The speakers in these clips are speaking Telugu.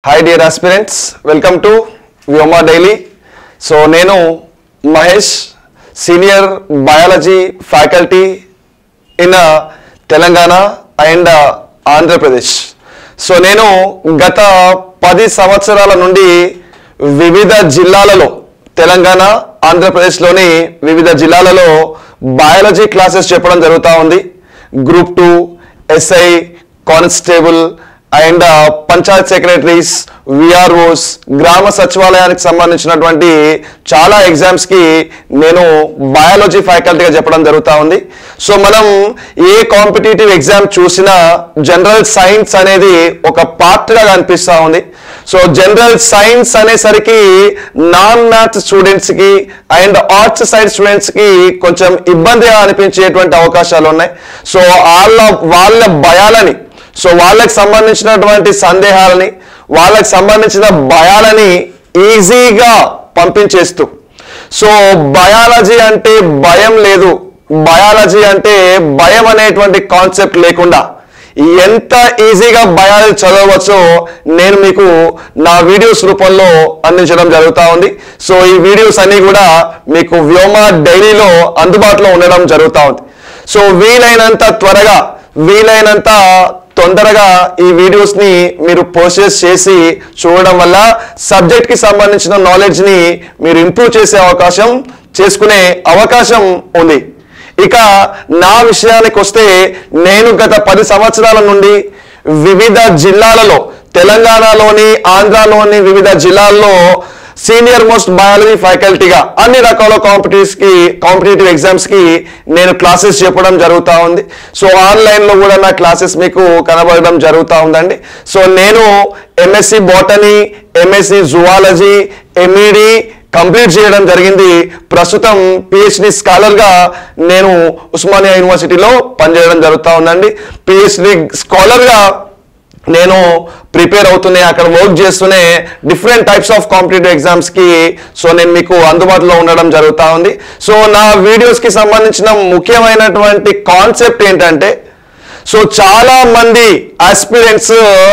hi dear aspirants welcome to Vyoma daily so నేను Mahesh senior biology faculty in Telangana and Andhra Pradesh so నేను గత పది సంవత్సరాల నుండి వివిధ జిల్లాలలో తెలంగాణ ఆంధ్రప్రదేశ్లోని వివిధ జిల్లాలలో బయాలజీ క్లాసెస్ చెప్పడం జరుగుతూ ఉంది group two SI constable and panchayat secretaries VROs గ్రామ సచివాలయానికి సంబంధించినటువంటి చాలా ఎగ్జామ్స్ కి నేను బయాలజీ ఫ్యాకల్టీగా చెప్పడం జరుగుతూ ఉంది సో మనం ఏ కాంపిటేటివ్ ఎగ్జామ్ చూసినా జనరల్ సైన్స్ అనేది ఒక పార్ట్గా కనిపిస్తూ ఉంది సో జనరల్ సైన్స్ అనేసరికి నాన్ మ్యాథ్స్ స్టూడెంట్స్ కి అండ్ ఆర్ట్స్ సైడ్ స్టూడెంట్స్ కి కొంచెం ఇబ్బందిగా అనిపించేటువంటి అవకాశాలు ఉన్నాయి సో వాళ్ళ వాళ్ళ భయాలని సో వాళ్ళకి సంబంధించినటువంటి సందేహాలని వాళ్ళకి సంబంధించిన భయాలని ఈజీగా పంపించేస్తూ సో బయాలజీ అంటే భయం లేదు బయాలజీ అంటే భయం అనేటువంటి కాన్సెప్ట్ లేకుండా ఎంత ఈజీగా బయాలజీ చదవచ్చో నేను మీకు నా వీడియోస్ రూపంలో అందించడం జరుగుతూ ఉంది సో ఈ వీడియోస్ అన్ని కూడా మీకు వ్యోమ డైరీలో అందుబాటులో ఉండడం జరుగుతూ ఉంది సో వీలైనంత త్వరగా వీలైనంత తొందరగా ఈ వీడియోస్ ని మీరు పర్చేస్ చేసి చూడడం వల్ల సబ్జెక్ట్ కి సంబంధించిన నాలెడ్జ్ ని మీరు ఇంప్రూవ్ చేసే అవకాశం చేసుకునే అవకాశం ఉంది ఇక నా విషయానికి వస్తే నేను గత పది సంవత్సరాల నుండి వివిధ జిల్లాలలో తెలంగాణలోని ఆంధ్రాలోని వివిధ జిల్లాల్లో సీనియర్ మోస్ట్ బయాలజీ ఫ్యాకల్టీగా అన్ని రకాల కాంపిటీస్ కి కాంపిటేటివ్ ఎగ్జామ్స్ కి నేను క్లాసెస్ చెప్పడం జరుగుతూ ఉంది సో ఆన్లైన్ లో కూడా నా క్లాసెస్ మీకు కనబడడం జరుగుతూ ఉందండి సో నేను MSc botany MSc zoology MEd complete చేయడం జరిగింది ప్రస్తుతం పిహెచ్డి స్కాలర్ గా నేను ఉస్మానియా యూనివర్సిటీలో పనిచేయడం జరుగుతూ ఉందండి పిహెచ్డి స్కాలర్ గా నేను ప్రిపేర్ అవుతూనే అక్కడ వర్క్ చేస్తూనే different types of competitive exams కి సో నేను మీకు అందుబాటులో ఉండడం జరుగుతూ ఉంది సో నా వీడియోస్ కి సంబంధించిన ముఖ్యమైనటువంటి కాన్సెప్ట్ ఏంటంటే సో చాలా మంది ఆస్పిరెంట్స్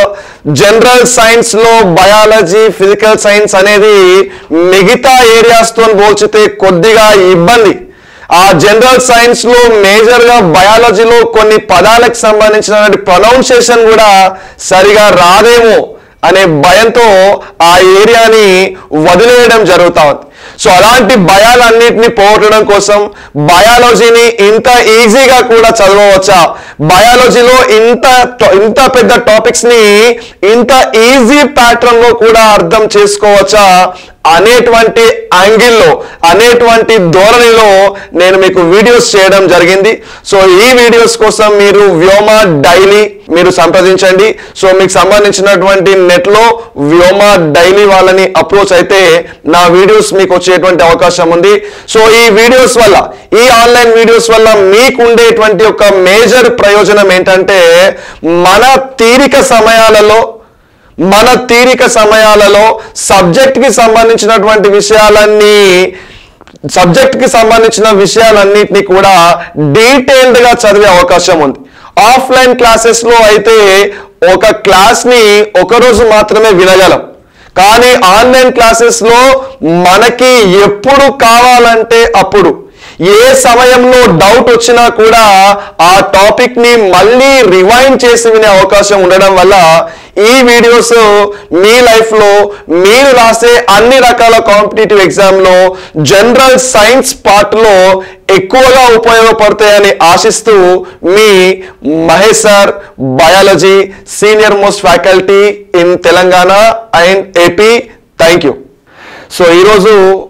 జనరల్ సైన్స్ లో బయాలజీ ఫిజికల్ సైన్స్ అనేది మిగతా ఏరియాస్ తో పోల్చితే కొద్దిగా ఇబ్బంది ఆ జనరల్ సైన్స్ లో మేజర్ గా బయాలజీలో కొన్ని పదాలకు సంబంధించిన ప్రొనౌన్సియేషన్ కూడా సరిగా రాదేమో అనే భయంతో ఆ ఏరియాని వదిలేయడం జరుగుతా ఉంది సో అలాంటి భయాలన్నింటినీ పోగొట్టడం కోసం బయాలజీని ఇంత ఈజీగా కూడా చదవవచ్చా బయాలజీలో ఇంత ఇంత పెద్ద టాపిక్స్ ని ఇంత ఈజీ ప్యాటర్న్ లో కూడా అర్థం చేసుకోవచ్చా అనేటువంటి యాంగిల్లో అనేటువంటి ధోరణిలో నేను మీకు వీడియోస్ చేయడం జరిగింది సో ఈ వీడియోస్ కోసం మీరు వ్యోమ డైలీ మీరు సంప్రదించండి సో మీకు సంబంధించినటువంటి నెట్ లో వ్యోమ డైలీ వాళ్ళని అప్రోచ్ అయితే నా వీడియోస్ మీకు వచ్చేటువంటి అవకాశం ఉంది సో ఈ వీడియోస్ వల్ల ఈ ఆన్లైన్ వీడియోస్ వల్ల మీకు ఉండేటువంటి ఒక మేజర్ ప్రయోజనం ఏంటంటే మన తీరిక సమయాలలో మన తీరిక సమయాలలో సబ్జెక్ట్ కి సంబంధించినటువంటి విషయాలన్నీ సబ్జెక్ట్ కి సంబంధించిన విషయాలన్నింటినీ కూడా డీటెయిల్డ్ గా చదివే అవకాశం ఉంది ఆఫ్లైన్ క్లాసెస్ లో అయితే ఒక క్లాస్ ని ఒక రోజు మాత్రమే వినగలం కానీ ఆన్లైన్ క్లాసెస్ లో మనకి ఎప్పుడు కావాలంటే అప్పుడు ఏ సమయంలో డౌట్ వచ్చినా కూడా ఆ టాపిక్ ని మళ్ళీ రివైండ్ చేసి వినే అవకాశం ఉండడం వల్ల ఈ వీడియోస్ మీ లైఫ్ లో మీరు రాసే అన్ని రకాల కాంపిటేటివ్ ఎగ్జామ్ లో జనరల్ సైన్స్ పార్ట్ లో ఎక్కువగా ఉపయోగపడతాయని ఆశిస్తూ మీ Mahesh sir biology senior most faculty in Telangana and AP thank you so ఈరోజు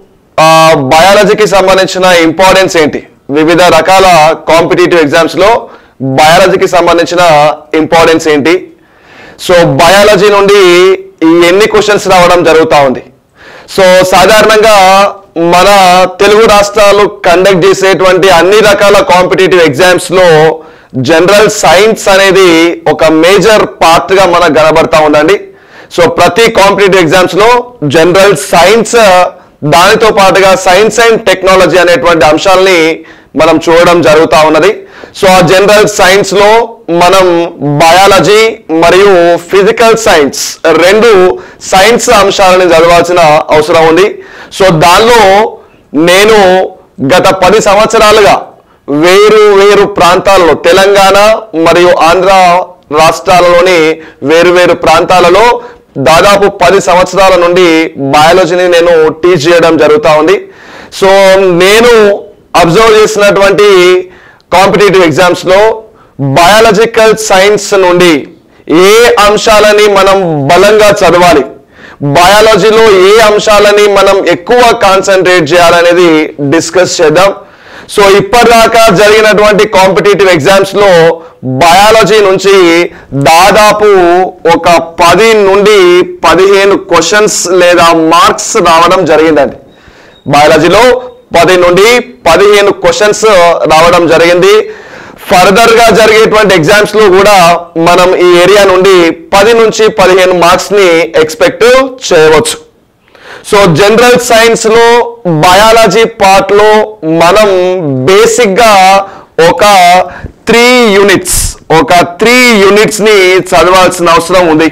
బయాలజీకి సంబంధించిన ఇంపార్టెన్స్ ఏంటి వివిధ రకాల కాంపిటేటివ్ ఎగ్జామ్స్ లో బయాలజీకి సంబంధించిన ఇంపార్టెన్స్ ఏంటి సో బయాలజీ నుండి ఈ ఎన్ని క్వశ్చన్స్ రావడం జరుగుతూ ఉంది సో సాధారణంగా మన తెలుగు రాష్ట్రాలు కండక్ట్ చేసేటువంటి అన్ని రకాల కాంపిటేటివ్ ఎగ్జామ్స్ లో జనరల్ సైన్స్ అనేది ఒక మేజర్ పార్ట్ గా మనకు కనబడతా ఉందండి సో ప్రతి కాంపిటేటివ్ ఎగ్జామ్స్ లో జనరల్ సైన్స్ దానితో పాటుగా సైన్స్ అండ్ టెక్నాలజీ అనేటువంటి అంశాలని మనం చూడడం జరుగుతూ ఉన్నది సో ఆ జనరల్ సైన్స్ లో మనం బయాలజీ మరియు ఫిజికల్ సైన్స్ రెండు సైన్స్ అంశాలను చదవాల్సిన అవసరం ఉంది సో దానిలో నేను గత పది సంవత్సరాలుగా వేరు వేరు ప్రాంతాలలో తెలంగాణ మరియు ఆంధ్ర రాష్ట్రాలలోని వేరు వేరు ప్రాంతాలలో దాదాపు పది సంవత్సరాల నుండి బయాలజీని నేను టీచ్ చేయడం జరుగుతూ ఉంది సో నేను అబ్జర్వ్ చేసినటువంటి కాంపిటేటివ్ ఎగ్జామ్స్ లో బయాలజికల్ సైన్స్ నుండి ఏ అంశాలని మనం బలంగా చదవాలి బయాలజీలో ఏ అంశాలని మనం ఎక్కువ కాన్సన్ట్రేట్ చేయాలనేది డిస్కస్ చేద్దాం సో ఇప్పటిదాకా జరిగినటువంటి కాంపిటేటివ్ ఎగ్జామ్స్ లో బయాలజీ నుంచి దాదాపు ఒక పది నుండి పదిహేను క్వశ్చన్స్ లేదా మార్క్స్ రావడం జరిగిందండి బయాలజీలో పది నుండి పదిహేను క్వశ్చన్స్ రావడం జరిగింది ఫర్దర్ గా జరిగేటువంటి ఎగ్జామ్స్ లో కూడా మనం ఈ ఏరియా నుండి పది నుంచి పదిహేను మార్క్స్ ని ఎక్స్పెక్ట్ చేయవచ్చు సో జనరల్ సైన్స్ లో బయాలజీ పార్ట్ లో మనం బేసిక్ గా ఒక త్రీ యూనిట్స్ ఒక త్రీ యూనిట్స్ ని చదవాల్సిన అవసరం ఉంది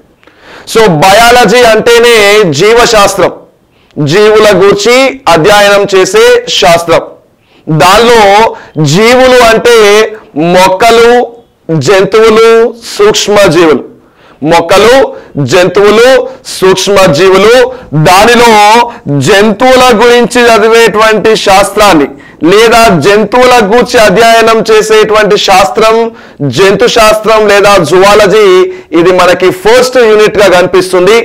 సో బయాలజీ అంటేనే జీవశాస్త్రం జీవుల గూర్చి అధ్యయనం చేసే శాస్త్రం దానిలో జీవులు అంటే మొక్కలు జంతువులు సూక్ష్మజీవులు మొక్కలు జంతువులు సూక్ష్మజీవులు దానిలో జంతువుల గురించి చదివేటువంటి శాస్త్రాన్ని లేదా జంతువుల గూర్చి అధ్యయనం చేసేటువంటి శాస్త్రం జంతు శాస్త్రం లేదా జువాలజీ ఇది మనకి ఫస్ట్ యూనిట్ గా కనిపిస్తుంది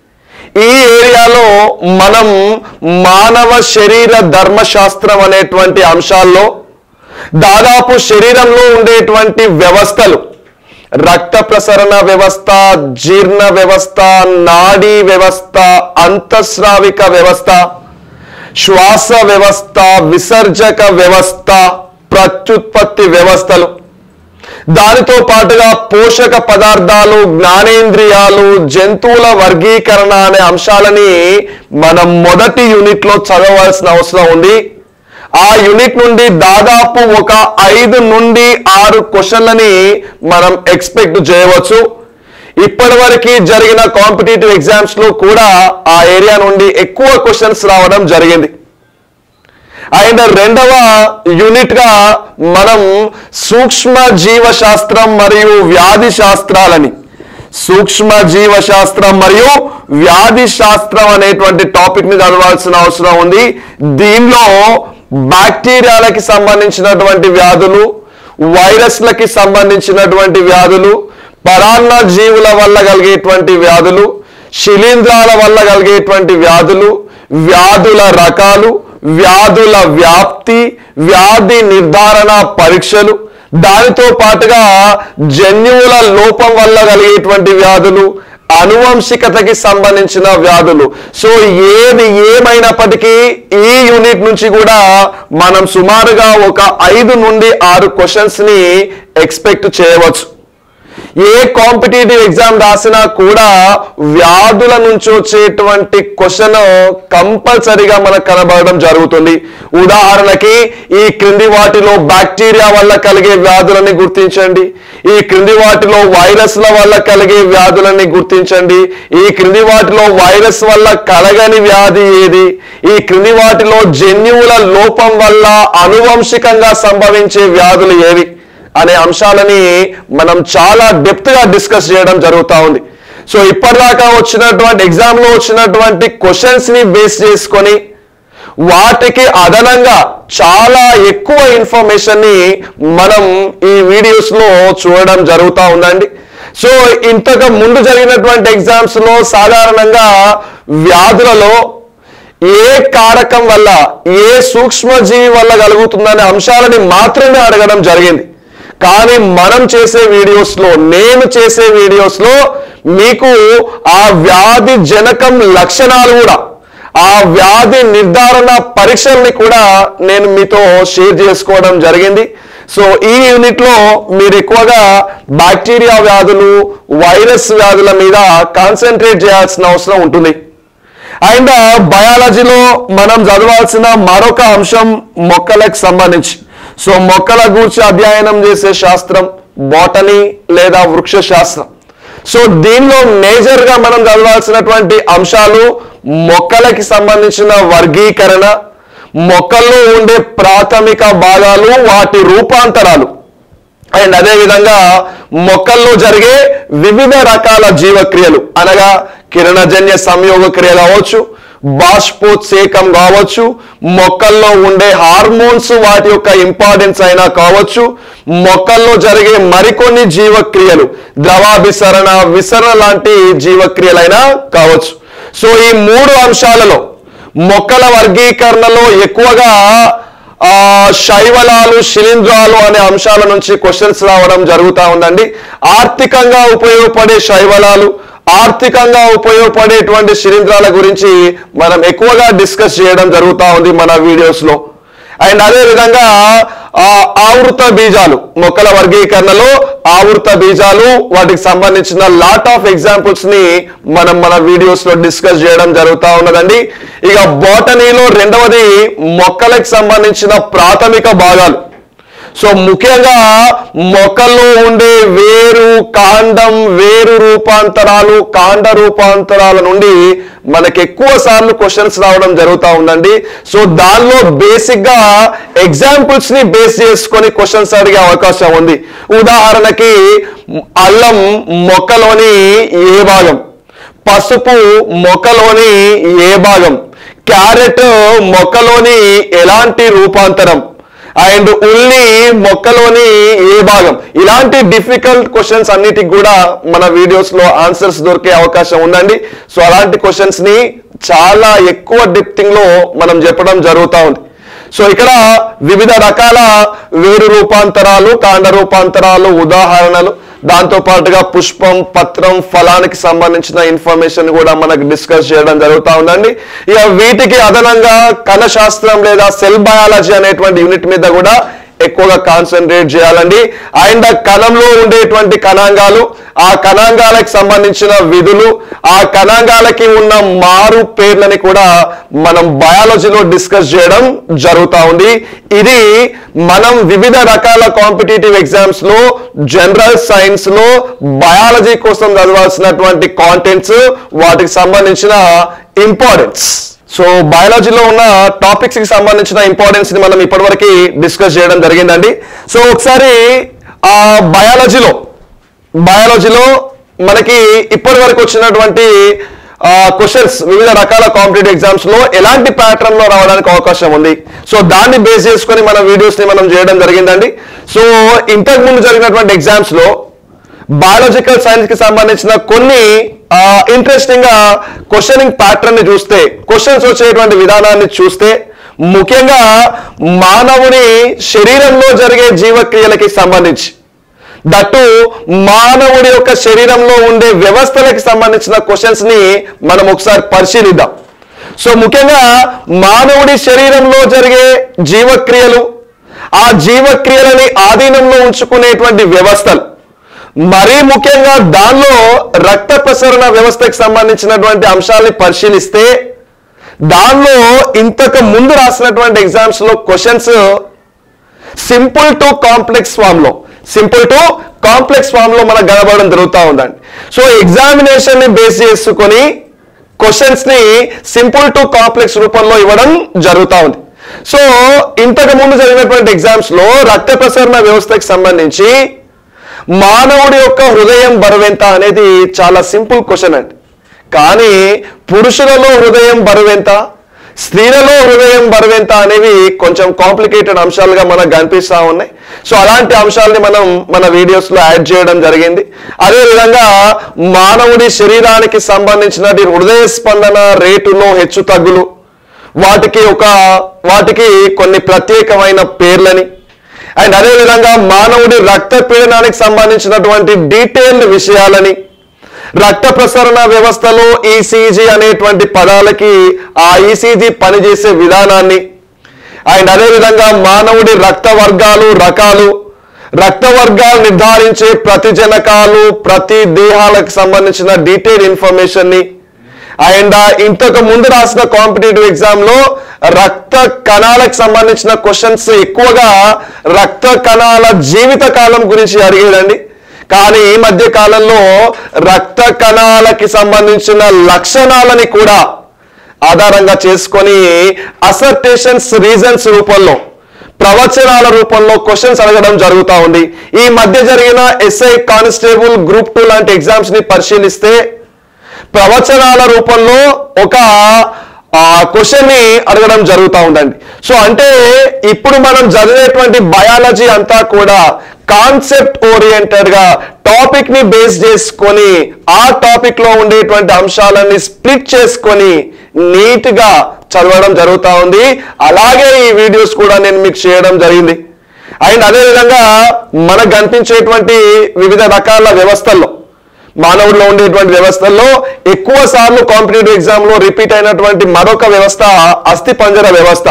ఈ ఏరియాలో మనం మానవ శరీర ధర్మశాస్త్రం అనేటువంటి అంశాల్లో దాదాపు శరీరంలో ఉండేటువంటి వ్యవస్థలు రక్త ప్రసరణ వ్యవస్థ జీర్ణ వ్యవస్థ నాడీ వ్యవస్థ అంతఃస్రావిక వ్యవస్థ శ్వాస వ్యవస్థ విసర్జక వ్యవస్థ ప్రత్యుత్పత్తి వ్యవస్థలు దానితో పాటుగా పోషక పదార్థాలు జ్ఞానేంద్రియాలు జంతువుల వర్గీకరణ అనే అంశాలని మనం మొదటి యూనిట్ లో చదవాల్సిన అవసరం ఉంది ఆ యూనిట్ నుండి దాదాపు ఒక ఐదు నుండి ఆరు క్వశ్చన్లని మనం ఎక్స్పెక్ట్ చేయవచ్చు ఇప్పటి వరకు జరిగిన కాంపిటేటివ్ ఎగ్జామ్స్ లో కూడా ఆ ఏరియా నుండి ఎక్కువ క్వశ్చన్స్ రావడం జరిగింది అండ్ రెండవ యూనిట్ గా మనం సూక్ష్మ జీవశాస్త్రం మరియు వ్యాధి శాస్త్రాలని సూక్ష్మ జీవశాస్త్రం మరియు వ్యాధి శాస్త్రం అనేటువంటి టాపిక్ ని చదవాల్సిన అవసరం ఉంది దీనిలో బ్యాక్టీరియాలకి సంబంధించినటువంటి వ్యాధులు వైరస్లకి సంబంధించినటువంటి వ్యాధులు పరాన్న జీవుల వల్ల కలిగేటువంటి వ్యాధులు శిలీంధ్రాల వల్ల కలిగేటువంటి వ్యాధులు వ్యాధుల రకాలు వ్యాధుల వ్యాప్తి వ్యాధి నిర్ధారణ పరీక్షలు దానితో పాటుగా జన్యువుల లోపం వల్ల కలిగేటువంటి వ్యాధులు అనువంశికతకి సంబంధించిన వ్యాధులు సో ఏది ఏమైనప్పటికీ ఈ యూనిట్ నుంచి కూడా మనం సుమారుగా ఒక ఐదు నుండి ఆరు క్వశ్చన్స్ ని ఎక్స్పెక్ట్ చేయవచ్చు ఏ కాంపిటేటివ్ ఎగ్జామ్ రాసినా కూడా వ్యాధుల నుంచి వచ్చేటువంటి క్వశ్చన్ కంపల్సరీగా మనకు కనబడడం జరుగుతుంది ఉదాహరణకి ఈ క్రింది వాటిలో బ్యాక్టీరియా వల్ల కలిగే వ్యాధులని గుర్తించండి ఈ క్రింది వాటిలో వైరస్ల వల్ల కలిగే వ్యాధులని గుర్తించండి ఈ క్రింది వాటిలో వైరస్ వల్ల కలగని వ్యాధి ఏది ఈ క్రింది వాటిలో జన్యువుల లోపం వల్ల అనువంశికంగా సంభవించే వ్యాధులు ఏవి అనే అంశాలని మనం చాలా డెప్త్ గా డిస్కస్ చేయడం జరుగుతూ ఉంది సో ఇప్పటిదాకా వచ్చినటువంటి ఎగ్జామ్ లో వచ్చినటువంటి క్వశ్చన్స్ ని బేస్ చేసుకొని వాటికి అదనంగా చాలా ఎక్కువ ఇన్ఫర్మేషన్ ని మనం ఈ వీడియోస్ లో చూడడం జరుగుతూ ఉందండి సో ఇంతకు ముందు జరిగినటువంటి ఎగ్జామ్స్ లో సాధారణంగా వ్యాధులలో ఏ కారకం వల్ల ఏ సూక్ష్మజీవి వల్ల కలుగుతుందనే అంశాలని మాత్రమే అడగడం జరిగింది కానీ మనం చేసే వీడియోస్ లో నేను చేసే వీడియోస్ లో మీకు ఆ వ్యాధి జనకం లక్షణాలు కూడా ఆ వ్యాధి నిర్ధారణ పరీక్షల్ని కూడా నేను మీతో షేర్ చేసుకోవడం జరిగింది సో ఈ యూనిట్ లో మీరు ఎక్కువగా బ్యాక్టీరియా వ్యాధులు వైరస్ వ్యాధుల మీద కాన్సన్ట్రేట్ చేయాల్సిన అవసరం ఉంటుంది అండ్ బయాలజీలో మనం చదవాల్సిన మరొక అంశం మొక్కలకు సంబంధించి సో మొక్కల గూర్చి అధ్యయనం చేసే శాస్త్రం బాటనీ లేదా వృక్ష శాస్త్రం సో దీనిలో మేజర్ గా మనం చదవాల్సినటువంటి అంశాలు మొక్కలకి సంబంధించిన వర్గీకరణ మొక్కల్లో ఉండే ప్రాథమిక భాగాలు వాటి రూపాంతరాలు అండ్ అదే విధంగా మొక్కల్లో జరిగే వివిధ రకాల జీవక్రియలు అనగా కిరణజన్య సంయోగ క్రియ కావచ్చు బాష్పోత్సేకం కావచ్చు మొక్కల్లో ఉండే హార్మోన్స్ వాటి యొక్క ఇంపార్టెన్స్ అయినా కావచ్చు మొక్కల్లో జరిగే మరికొన్ని జీవక్రియలు ద్రవాభిసరణ విసరణ లాంటి జీవక్రియలైనా కావచ్చు సో ఈ మూడు అంశాలలో మొక్కల వర్గీకరణలో ఎక్కువగా ఆ శైవలాలు శిలీంధ్రాలు అనే అంశాల నుంచి క్వశ్చన్స్ రావడం జరుగుతూ ఉందండి ఆర్థికంగా ఉపయోగపడే శైవలాలు ఆర్థికంగా ఉపయోగపడేటువంటి శిలీంధ్రాల గురించి మనం ఎక్కువగా డిస్కస్ చేయడం జరుగుతూ ఉంది మన వీడియోస్ లో అండ్ అదే విధంగా ఆ ఆవృత బీజాలు మొక్కల వర్గీకరణలో ఆవృత బీజాలు వాటికి సంబంధించిన లాట్ ఆఫ్ ఎగ్జాంపుల్స్ ని మనం మన వీడియోస్ లో డిస్కస్ చేయడం జరుగుతూ ఉన్నదండి ఇక బోటనీలో రెండవది మొక్కలకు సంబంధించిన ప్రాథమిక భాగాలు సో ముఖ్యంగా మొక్కల్లో ఉండే వేరు కాండం వేరు రూపాంతరాలు కాండ రూపాంతరాల నుండి మనకి ఎక్కువ సార్లు క్వశ్చన్స్ రావడం జరుగుతూ ఉందండి సో దానిలో బేసిక్ గా ఎగ్జాంపుల్స్ ని బేస్ చేసుకొని క్వశ్చన్స్ అడిగే అవకాశం ఉంది ఉదాహరణకి అల్లం మొక్కలోని ఏ భాగం పసుపు మొక్కలోని ఏ భాగం క్యారెట్ మొక్కలోని ఎలాంటి రూపాంతరం అండ్ ఉల్లి మొక్కలోని ఏ భాగం ఇలాంటి డిఫికల్ట్ క్వశ్చన్స్ అన్నిటికి కూడా మన వీడియోస్ లో ఆన్సర్స్ దొరికే అవకాశం ఉందండి సో అలాంటి క్వశ్చన్స్ ని చాలా ఎక్కువ డిప్తింగ్ లో మనం చెప్పడం జరుగుతూ ఉంది సో ఇక్కడ వివిధ రకాల వేరు రూపాంతరాలు కాండ రూపాంతరాలు ఉదాహరణలు దాంతో పాటుగా పుష్పం పత్రం ఫలానికి సంబంధించిన ఇన్ఫర్మేషన్ కూడా మనకు డిస్కస్ చేయడం జరుగుతూ ఉందండి ఇక వీటికి అదనంగా కణ శాస్త్రం లేదా సెల్ బయాలజీ అనేటువంటి యూనిట్ మీద కూడా ఎక్కువగా కాన్సన్ట్రేట్ చేయాలండి అండ్ కణంలో ఉండేటువంటి కణాంగాలు ఆ కణాంగాలకు సంబంధించిన విధులు ఆ కణాంగాలకి ఉన్న మారు పేర్లని కూడా మనం బయాలజీలో డిస్కస్ చేయడం జరుగుతూ ఉంది ఇది మనం వివిధ రకాల కాంపిటేటివ్ ఎగ్జామ్స్ లో జనరల్ సైన్స్ లో బయాలజీ కోసం చదవాల్సినటువంటి కాంటెంట్స్ వాటికి సంబంధించిన ఇంపార్టెన్స్ సో బయాలజీలో ఉన్న టాపిక్స్ కి సంబంధించిన ఇంపార్టెన్స్ ని మనం ఇప్పటివరకు డిస్కస్ చేయడం జరిగిందండి సో ఒకసారి ఆ బయాలజీలో బయాలజీలో మనకి ఇప్పటి వరకు వచ్చినటువంటి క్వశ్చన్స్ వివిధ రకాల కాంపిటేటివ్ ఎగ్జామ్స్ లో ఎలాంటి ప్యాటర్న్ లో రావడానికి అవకాశం ఉంది సో దాన్ని బేస్ చేసుకొని మన వీడియోస్ ని మనం చేయడం జరిగిందండి సో ఇంతకు ముందు జరిగినటువంటి ఎగ్జామ్స్ లో బయాలజికల్ సైన్స్ కి సంబంధించిన కొన్ని ఇంట్రెస్టింగ్ గా క్వశ్చనింగ్ ప్యాటర్న్ ని చూస్తే క్వశ్చన్స్ వచ్చేటువంటి విధానాన్ని చూస్తే ముఖ్యంగా మానవుని శరీరంలో జరిగే జీవక్రియలకి సంబంధించి దట్టు మానవుడి యొక్క శరీరంలో ఉండే వ్యవస్థలకు సంబంధించిన క్వశ్చన్స్ ని మనం ఒకసారి పరిశీలిద్దాం సో ముఖ్యంగా మానవుడి శరీరంలో జరిగే జీవక్రియలు ఆ జీవక్రియలని ఆధీనంలో ఉంచుకునేటువంటి వ్యవస్థలు మరీ ముఖ్యంగా దానిలో రక్త ప్రసరణ వ్యవస్థకి సంబంధించినటువంటి అంశాలని పరిశీలిస్తే దానిలో ఇంతకు ముందు రాసినటువంటి ఎగ్జామ్స్ లో questions simple to complex form లో సింపుల్ టు కాంప్లెక్స్ ఫామ్ లో మనకు కనబడడం జరుగుతూ ఉందండి సో ఎగ్జామినేషన్ ని బేస్ చేసుకొని క్వశ్చన్స్ ని సింపుల్ టు కాంప్లెక్స్ రూపంలో ఇవ్వడం జరుగుతూ ఉంది సో ఇంతకు ముందు జరిగినటువంటి ఎగ్జామ్స్ లో రక్త ప్రసరణ వ్యవస్థకి సంబంధించి మానవుడి యొక్క హృదయం బరువెంత అనేది చాలా సింపుల్ క్వశ్చన్ అండి కానీ పురుషులలో హృదయం బరువెంత స్త్రీలలో హృదయం బరువెంత అనేవి కొంచెం కాంప్లికేటెడ్ అంశాలుగా మనకు కనిపిస్తా ఉన్నాయి సో అలాంటి అంశాలని మనం మన వీడియోస్ లో యాడ్ చేయడం జరిగింది అదే విధంగా మానవుడి శరీరానికి సంబంధించిన హృదయ స్పందన రేటులో హెచ్చు తగ్గులు వాటికి ఒక వాటికి కొన్ని ప్రత్యేకమైన పేర్లని అండ్ అదే విధంగా మానవుడి రక్త పీడనానికి సంబంధించినటువంటి డీటెయిల్డ్ విషయాలని రక్త ప్రసరణ వ్యవస్థలో ఈసీజీ అనేటువంటి పదాలకి ఆ ఈసీజీ పనిచేసే విధానాన్ని అండ్ అదే విధంగా మానవుడి రక్త వర్గాలు రకాలు రక్త వర్గాలు నిర్ధారించే ప్రతిజనకాలు ప్రతి దేహాలకు సంబంధించిన డీటెయిల్ ఇన్ఫర్మేషన్ ని అండ్ ఇంతకు ముందు రాసిన కాంపిటేటివ్ ఎగ్జామ్ లో రక్త కణాలకు సంబంధించిన క్వశ్చన్స్ ఎక్కువగా రక్త కణాల జీవిత కాలం గురించి అడిగేదండి కానీ ఈ మధ్య కాలంలో రక్త కణాలకి సంబంధించిన లక్షణాలని కూడా ఆధారంగా చేసుకొని అసర్టేషన్స్ రీజన్స్ రూపంలో ప్రవచనాల రూపంలో క్వశ్చన్స్ అడగడం జరుగుతూ ఉంది ఈ మధ్య జరిగిన ఎస్ఐ కానిస్టేబుల్ గ్రూప్ టూ లాంటి ఎగ్జామ్స్ ని పరిశీలిస్తే ప్రవచనాల రూపంలో ఒక క్వశ్చన్ ని అడగడం జరుగుతూ ఉందండి సో అంటే ఇప్పుడు మనం చదివేటువంటి బయాలజీ అంతా కూడా కాన్సెప్ట్ ఓరియంటెడ్ గా టాపిక్ ని బేస్ చేసుకొని ఆ టాపిక్ లో ఉండేటువంటి అంశాలన్నీ స్ప్లిట్ చేసుకొని నీట్ గా చదవడం జరుగుతూ ఉంది అలాగే ఈ వీడియోస్ కూడా నేను మీకు చేయడం జరిగింది అండ్ అదేవిధంగా మనకు కనిపించేటువంటి వివిధ రకాల వ్యవస్థల్లో మానవుడిలో ఉండేటువంటి వ్యవస్థల్లో ఎక్కువ సార్లు కాంపిటేటివ్ ఎగ్జామ్ లో రిపీట్ అయినటువంటి మరొక వ్యవస్థ అస్థి పంజర వ్యవస్థ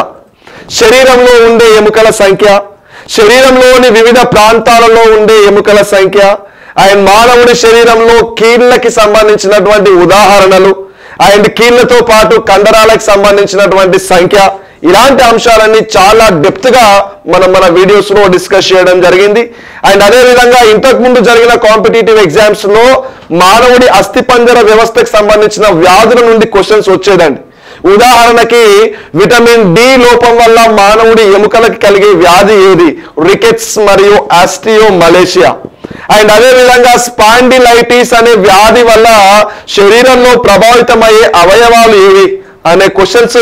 శరీరంలో ఉండే ఎముకల సంఖ్య శరీరంలోని వివిధ ప్రాంతాలలో ఉండే ఎముకల సంఖ్య అండ్ మానవుడి శరీరంలో కీళ్ళకి సంబంధించినటువంటి ఉదాహరణలు అండ్ కీళ్ళతో పాటు కండరాలకు సంబంధించినటువంటి సంఖ్య ఇలాంటి అంశాలన్నీ చాలా డెప్త్ గా మనం మన వీడియోస్ లో డిస్కస్ చేయడం జరిగింది అండ్ అదే విధంగా ఇంతకు ముందు జరిగిన కాంపిటేటివ్ ఎగ్జామ్స్ లో మానవుడి అస్థిపంజర వ్యవస్థకు సంబంధించిన వ్యాధుల నుండి క్వశ్చన్స్ వచ్చేదండి ఉదాహరణకి విటమిన్ డి లోపం వల్ల మానవుడి ఎముకలకు కలిగే వ్యాధి ఏది రికెట్స్ మరియు ఆస్టియో మలేషియా అండ్ అదే విధంగా స్పాండిలైటిస్ అనే వ్యాధి వల్ల శరీరంలో ప్రభావితమయ్యే అవయవాలు ఏవి అనే క్వశ్చన్స్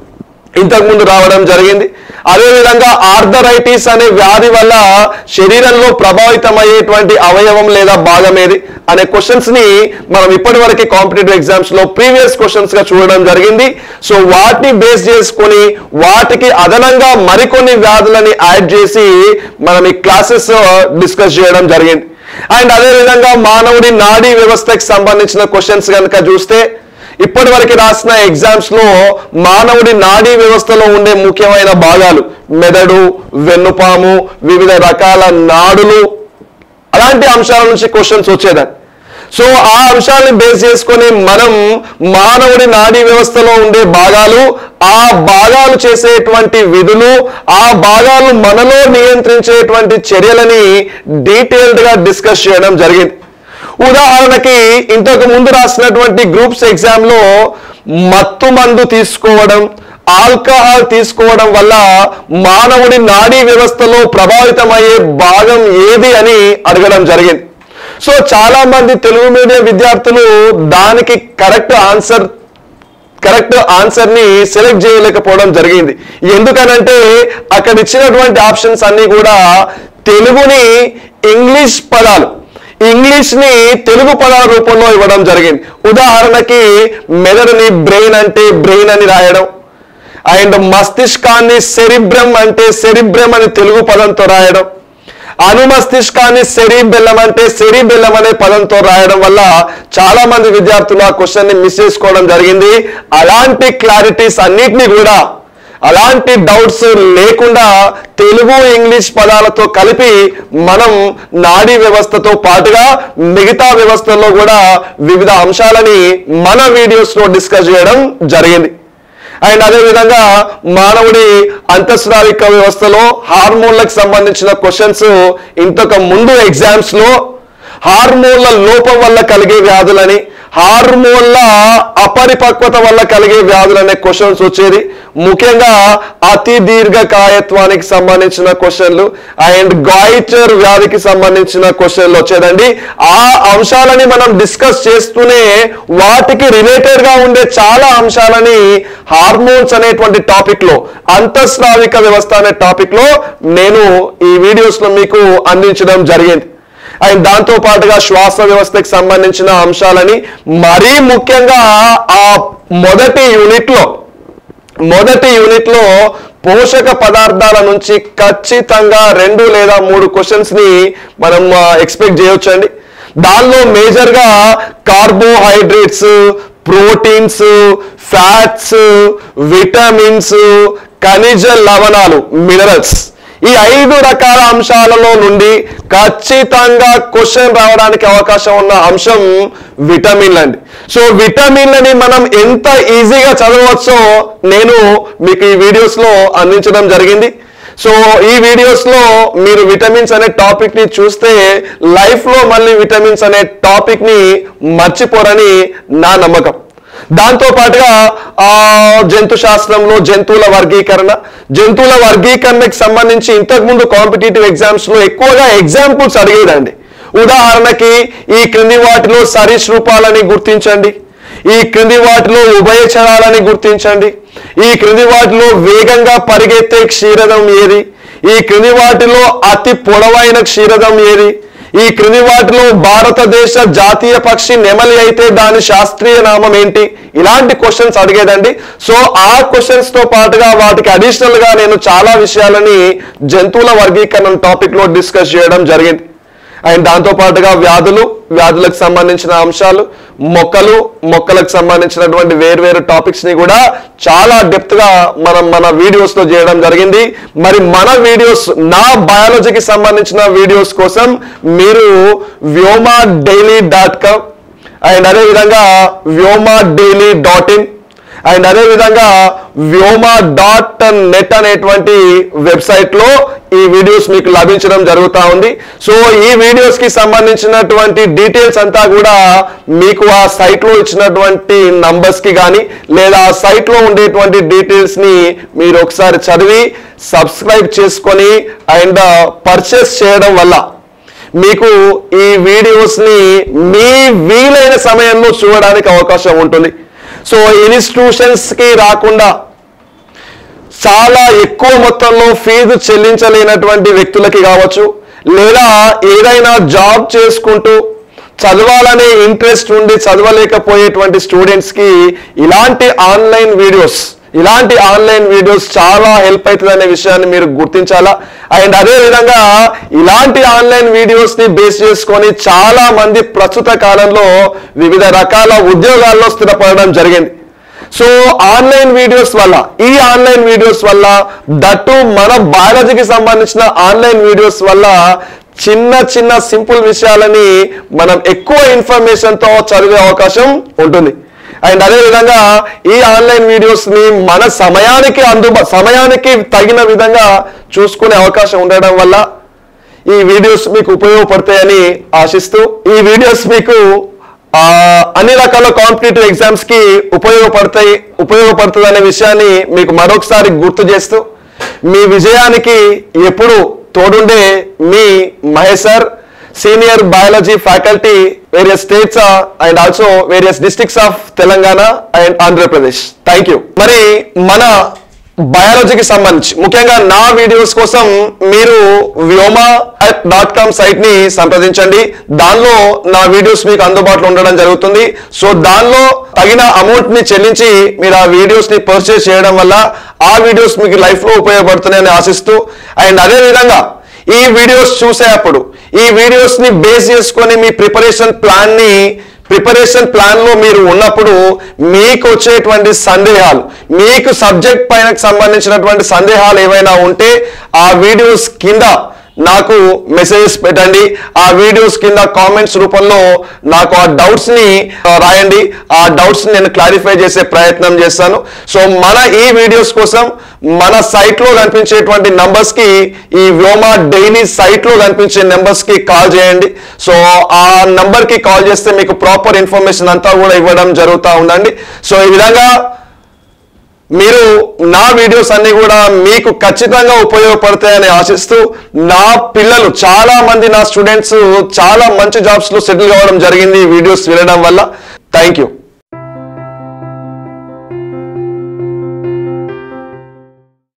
ఇంతకు ముందు రావడం జరిగింది అదేవిధంగా ఆర్థరైటిస్ అనే వ్యాధి వల్ల శరీరంలో ప్రభావితమయ్యేటువంటి అవయవం లేదా భాగం ఏది అనే క్వశ్చన్స్ ని మనం ఇప్పటి వరకు కాంపిటేటివ్ ఎగ్జామ్స్ లో ప్రీవియస్ క్వశ్చన్స్ గా చూడడం జరిగింది సో వాటిని బేస్ చేసుకొని వాటికి అదనంగా మరికొన్ని వ్యాధులని యాడ్ చేసి మనం ఈ క్లాసెస్ డిస్కస్ చేయడం జరిగింది అండ్ అదేవిధంగా మానవుడి నాడీ వ్యవస్థకి సంబంధించిన క్వశ్చన్స్ కనుక చూస్తే ఇప్పటి వరకు రాసిన ఎగ్జామ్స్ లో మానవుడి నాడీ వ్యవస్థలో ఉండే ముఖ్యమైన భాగాలు మెదడు వెన్నుపాము వివిధ రకాల నాడులు అలాంటి అంశాల నుంచి క్వశ్చన్స్ వచ్చేదాన్ని సో ఆ అంశాలను బేస్ చేసుకొని మనం మానవుడి నాడీ వ్యవస్థలో ఉండే భాగాలు ఆ భాగాలు చేసేటువంటి విధులు ఆ భాగాలు మనలో నియంత్రించేటువంటి చర్యలని డీటెయిల్డ్ గా డిస్కస్ చేయడం జరిగింది ఉదాహరణకి ఇంతకు ముందు రాసినటువంటి గ్రూప్స్ ఎగ్జామ్ లో మత్తు మందు తీసుకోవడం ఆల్కహాల్ తీసుకోవడం వల్ల మానవుడి నాడీ వ్యవస్థలో ప్రభావితమయ్యే భాగం ఏది అని అడగడం జరిగింది సో చాలా మంది తెలుగు మీడియం విద్యార్థులు దానికి కరెక్ట్ ఆన్సర్ కరెక్ట్ ఆన్సర్ ని సెలెక్ట్ చేయలేకపోవడం జరిగింది ఎందుకనంటే అక్కడ ఇచ్చినటువంటి ఆప్షన్స్ అన్ని కూడా తెలుగుని ఇంగ్లీష్ పదాలు ఇంగ్లీష్ ని తెలుగు పదాల రూపంలో ఇవ్వడం జరిగింది ఉదాహరణకి మెదడుని బ్రెయిన్ అంటే బ్రెయిన్ అని రాయడం అండ్ మస్తిష్కాన్ని సెరిబ్రమ్ అంటే సెరిబ్రమ్ అని తెలుగు పదంతో రాయడం అనుమస్తిష్కాన్ని సెరిబెల్లం అంటే సెరిబెల్లం అనే పదంతో రాయడం వల్ల చాలా మంది విద్యార్థులు ఆ క్వశ్చన్ ని మిస్ చేసుకోవడం జరిగింది అలాంటి క్లారిటీస్ అన్నిటినీ కూడా అలాంటి డౌట్స్ లేకుండా తెలుగు ఇంగ్లీష్ పదాలతో కలిపి మనం నాడీ వ్యవస్థతో పాటుగా మిగతా వ్యవస్థల్లో కూడా వివిధ అంశాలని మన వీడియోస్ లో డిస్కస్ చేయడం జరిగింది అండ్ అదే విధంగా మానవుడి అంతఃస్రావిక వ్యవస్థలో హార్మోన్లకు సంబంధించిన క్వశ్చన్స్ ఇంతకు ముందు ఎగ్జామ్స్ లో హార్మోన్ల లోపం వల్ల కలిగే వ్యాధులని హార్మోన్ల అపరిపక్వత వల్ల కలిగే వ్యాధులు అనే క్వశ్చన్స్ వచ్చేది ముఖ్యంగా అతి దీర్ఘకాయత్వానికి సంబంధించిన క్వశ్చన్లు అండ్ గాయిచర్ వ్యాధికి సంబంధించిన క్వశ్చన్లు వచ్చేదండి ఆ అంశాలని మనం డిస్కస్ చేస్తూనే వాటికి రిలేటెడ్ గా ఉండే చాలా అంశాలని హార్మోన్స్ అనేటువంటి టాపిక్ లో అంతఃస్రావిక వ్యవస్థ అనే టాపిక్ లో నేను ఈ వీడియోస్ లో మీకు అందించడం జరిగింది అండ్ దాంతో పాటుగా శ్వాస వ్యవస్థకి సంబంధించిన అంశాలని మరీ ముఖ్యంగా ఆ మొదటి యూనిట్ లో మొదటి యూనిట్ లో పోషక పదార్థాల నుంచి ఖచ్చితంగా రెండు లేదా మూడు క్వశ్చన్స్ ని మనం ఎక్స్పెక్ట్ చేయొచ్చండి దానిలో మేజర్ గా కార్బోహైడ్రేట్స్ ప్రోటీన్స్ ఫ్యాట్స్ విటమిన్స్ ఖనిజ లవణాలు మినరల్స్ ఈ ఐదు రకాల అంశాలలో నుండి ఖచ్చితంగా క్వశ్చన్ రావడానికి అవకాశం ఉన్న అంశం విటమిన్లు అండి సో విటమిన్లని మనం ఎంత ఈజీగా చదవచ్చో నేను మీకు ఈ వీడియోస్ లో అందించడం జరిగింది సో ఈ వీడియోస్ లో మీరు విటమిన్స్ అనే టాపిక్ ని చూస్తే లైఫ్ లో మళ్ళీ విటమిన్స్ అనే టాపిక్ ని మర్చిపోరని నా నమ్మకం దాంతో పాటుగా ఆ జంతు శాస్త్రంలో జంతువుల వర్గీకరణ జంతువుల వర్గీకరణకి సంబంధించి ఇంతకు ముందు కాంపిటేటివ్ ఎగ్జామ్స్ లో ఎక్కువగా ఎగ్జాంపుల్స్ అడిగేదండి ఉదాహరణకి ఈ క్రింది వాటిలో సరీసృపాలని గుర్తించండి ఈ క్రింది వాటిలో ఉభయచరాలని గుర్తించండి ఈ క్రింది వాటిలో వేగంగా పరిగెత్తే క్షీరదం ఏది ఈ క్రింది వాటిలో అతి పొడవైన క్షీరదం ఏది ఈ క్రింది వాటిలో భారతదేశ జాతీయ పక్షి నెమలి అయితే దాని శాస్త్రీయ నామం ఏంటి ఇలాంటి క్వశ్చన్స్ అడిగేదండి సో ఆ క్వశ్చన్స్ తో పాటుగా వాటికి అడిషనల్ గా నేను చాలా విషయాలని జంతువుల వర్గీకరణ టాపిక్ లో డిస్కస్ చేయడం జరిగింది అండ్ దాంతో పాటుగా వ్యాధులు వ్యాధులకు సంబంధించిన అంశాలు మొక్కలు మొక్కలకు సంబంధించినటువంటి వేర్వేరు టాపిక్స్ ని కూడా చాలా డెప్త్ గా మనం మన వీడియోస్ లో చేయడం జరిగింది మరి మన వీడియోస్ నా బయాలజీకి సంబంధించిన వీడియోస్ కోసం మీరు Vyoma daily dot com and అదేవిధంగా Vyoma daily dot in and అదేవిధంగా వ్యోమా డాట్ నెట్ అనేటువంటి వెబ్సైట్ లో ఈ వీడియోస్ మీకు లభించడం జరుగుతూ ఉంది సో ఈ వీడియోస్ కి సంబంధించినటువంటి డీటెయిల్స్ అంతా కూడా మీకు ఆ సైట్ లో ఇచ్చినటువంటి నంబర్స్ కి కానీ లేదా ఆ సైట్ లో ఉండేటువంటి డీటెయిల్స్ ని మీరు ఒకసారి చదివి సబ్స్క్రైబ్ చేసుకొని అండ్ పర్చేస్ చేయడం వల్ల మీకు ఈ వీడియోస్ ని మీ వీలైన సమయంలో చూడడానికి అవకాశం ఉంటుంది సో ఇన్స్టిట్యూషన్స్ కి రాకుండా చాలా ఎక్కువ మొత్తంలో ఫీజు చెల్లించలేనటువంటి వ్యక్తులకి కావచ్చు లేదా ఏదైనా జాబ్ చేసుకుంటూ చదవాలనే ఇంట్రెస్ట్ ఉండి చదవలేకపోయేటువంటి స్టూడెంట్స్ కి ఇలాంటి ఆన్లైన్ వీడియోస్ ఇలాంటి ఆన్లైన్ వీడియోస్ చాలా హెల్ప్ అవుతుంది అనే విషయాన్ని మీరు గుర్తించాలా అండ్ అదే విధంగా ఇలాంటి ఆన్లైన్ వీడియోస్ ని బేస్ చేసుకొని చాలా మంది ప్రస్తుత కాలంలో వివిధ రకాల ఉద్యోగాల్లో స్థిరపడడం జరిగింది సో ఆన్లైన్ వీడియోస్ వల్ల ఈ ఆన్లైన్ వీడియోస్ వల్ల దట్టు మన బయాలజీకి సంబంధించిన ఆన్లైన్ వీడియోస్ వల్ల చిన్న చిన్న సింపుల్ విషయాలని మనం ఎక్కువ ఇన్ఫర్మేషన్ తో చదివే అవకాశం ఉంటుంది అండ్ అదే విధంగా ఈ ఆన్లైన్ వీడియోస్ ని మన సమయానికి అందుబా సమయానికి తగిన విధంగా చూసుకునే అవకాశం ఉండడం వల్ల ఈ వీడియోస్ మీకు ఉపయోగపడతాయని ఆశిస్తూ ఈ వీడియోస్ మీకు ఆ, అన్ని రకాల కాంపిటేటివ్ ఎగ్జామ్స్ కి ఉపయోగపడతాయి ఉపయోగపడుతుంది అనే విషయాన్ని మీకు మరొకసారి గుర్తు చేస్తూ మీ విజయానికి ఎప్పుడు తోడుండే మీ Mahesh sir senior biology faculty various states and also various districts of Telangana and Andhra Pradesh thank you మరి మన బయాలజీకి సంబంధించి ముఖ్యంగా నా వీడియోస్ కోసం మీరు వ్యోమా డాట్ కామ్ సైట్ ని సంప్రదించండి దానిలో నా వీడియోస్ మీకు అందుబాటులో ఉండడం జరుగుతుంది సో దానిలో తగిన అమౌంట్ ని చెల్లించి మీరు ఆ వీడియోస్ ని పర్చేస్ చేయడం వల్ల ఆ వీడియోస్ మీకు లైఫ్ లో ఉపయోగపడుతున్నాయని ఆశిస్తూ అండ్ అదే విధంగా ఈ వీడియోస్ చూసేటప్పుడు ఈ వీడియోస్ ని బేస్ చేసుకొని మీ ప్రిపరేషన్ ప్లాన్ ని ప్రిపరేషన్ ప్లాన్ లో మీరు ఉన్నప్పుడు మీకు వచ్చేటువంటి సందేహాలు మీకు సబ్జెక్ట్ పైన సంబంధించినటువంటి సందేహాలు ఏవైనా ఉంటే ఆ వీడియోస్ కింద నాకు మెసేజెస్ పెట్టండి ఆ వీడియోస్ కింద కామెంట్స్ రూపంలో నాకు ఆ డౌట్స్ ని ఆ, రాయండి ఆ డౌట్స్ నేను క్లారిఫై చేసే ప్రయత్నం చేస్తాను సో మన ఈ వీడియోస్ కోసం మన సైట్ లో కనిపించేటువంటి నంబర్స్ కి ఈ వ్యోమా డైలీ సైట్ లో కనిపించే నెంబర్స్ కి కాల్ చేయండి సో ఆ నంబర్ కి కాల్ చేస్తే మీకు ప్రాపర్ ఇన్ఫర్మేషన్ అంతా కూడా ఇవ్వడం జరుగుతూ ఉందండి సో ఈ విధంగా మీరు నా వీడియోస్ అన్ని కూడా మీకు ఖచ్చితంగా ఉపయోగపడతాయని ఆశిస్తూ నా పిల్లలు చాలా మంది నా స్టూడెంట్స్ చాలా మంచి జాబ్స్ లో సెటిల్ కావడం జరిగింది ఈ వీడియోస్ వినడం వల్ల థ్యాంక్ యూ